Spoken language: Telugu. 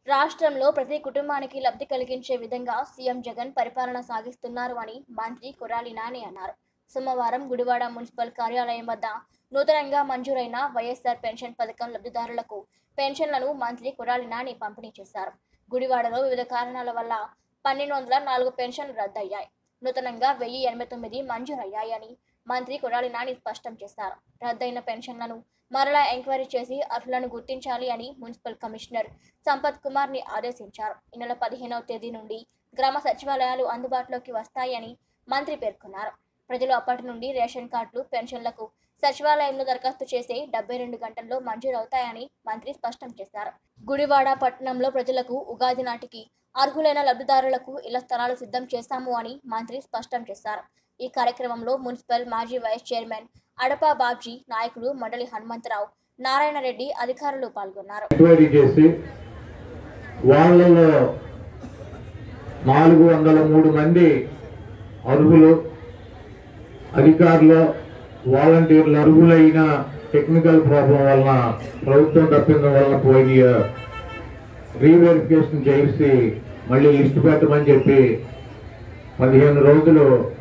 రాష్ట్రంలో ప్రతి కుటుంబానికి లబ్ధి కలిగించే విధంగా సీఎం జగన్ పరిపాలన సాగిస్తున్నారు అని మంత్రి కొరాలి నాని అన్నారు సోమవారం గుడివాడ మున్సిపల్ కార్యాలయం వద్ద నూతనంగా మంజూరైన వైఎస్ఆర్ పెన్షన్ పథకం లబ్ధిదారులకు పెన్షన్లను మంత్రి కొరాలి నాని పంపిణీ చేశారు గుడివాడలో వివిధ కారణాల వల్ల పన్నెండు వందల నాలుగు పెన్షన్లు రద్దయ్యాయి నూతనంగా వెయ్యి ఎనభై తొమ్మిది మంజూరయ్యాయని మంత్రి కొడాలి నాని స్పష్టం చేశారు రద్దయిన పెన్షన్లను మరలా ఎంక్వైరీ చేసి అర్హులను గుర్తించాలి అని మున్సిపల్ కమిషనర్ సంపత్ కుమార్ ని ఆదేశించారు ఈ నెల పదిహేనవ తేదీ నుండి గ్రామ సచివాలయాలు అందుబాటులోకి వస్తాయని మంత్రి పేర్కొన్నారు ప్రజలు అప్పటి నుండి రేషన్ కార్డులు పెన్షన్లకు సచివాలయంలో దరఖాస్తు చేసి డెబ్బై రెండు గంటల్లో మంజూరవుతాయని మంత్రి స్పష్టం చేశారు గుడివాడ పట్టణంలో ప్రజలకు ఉగాది నాటికి అర్హులైన లబ్ధిదారులకు ఇళ్ల స్థలాలు సిద్ధం చేస్తాము అని మంత్రి స్పష్టం చేశారు ఈ కార్యక్రమంలో మున్సిపల్ మాజీ వైస్ చైర్మన్ అడపా బాబ్జీ నాయకులు మండలి హనుమంతరావు నారాయణ రెడ్డి అధికారులు పాల్గొన్నారు ఎంక్వైరీ చేసి వాళ్ళలో నాలుగు వందల మూడు మంది అర్హులు అధికారులు వాలంటీర్లు అర్హులైన టెక్నికల్ ప్రాబ్లం వలన ప్రభుత్వం తప్పిందం వలన పోయి రీవెరిఫికేషన్ చేసి మళ్ళీ లిస్టు పెట్టమని చెప్పి పదిహేను రోజులు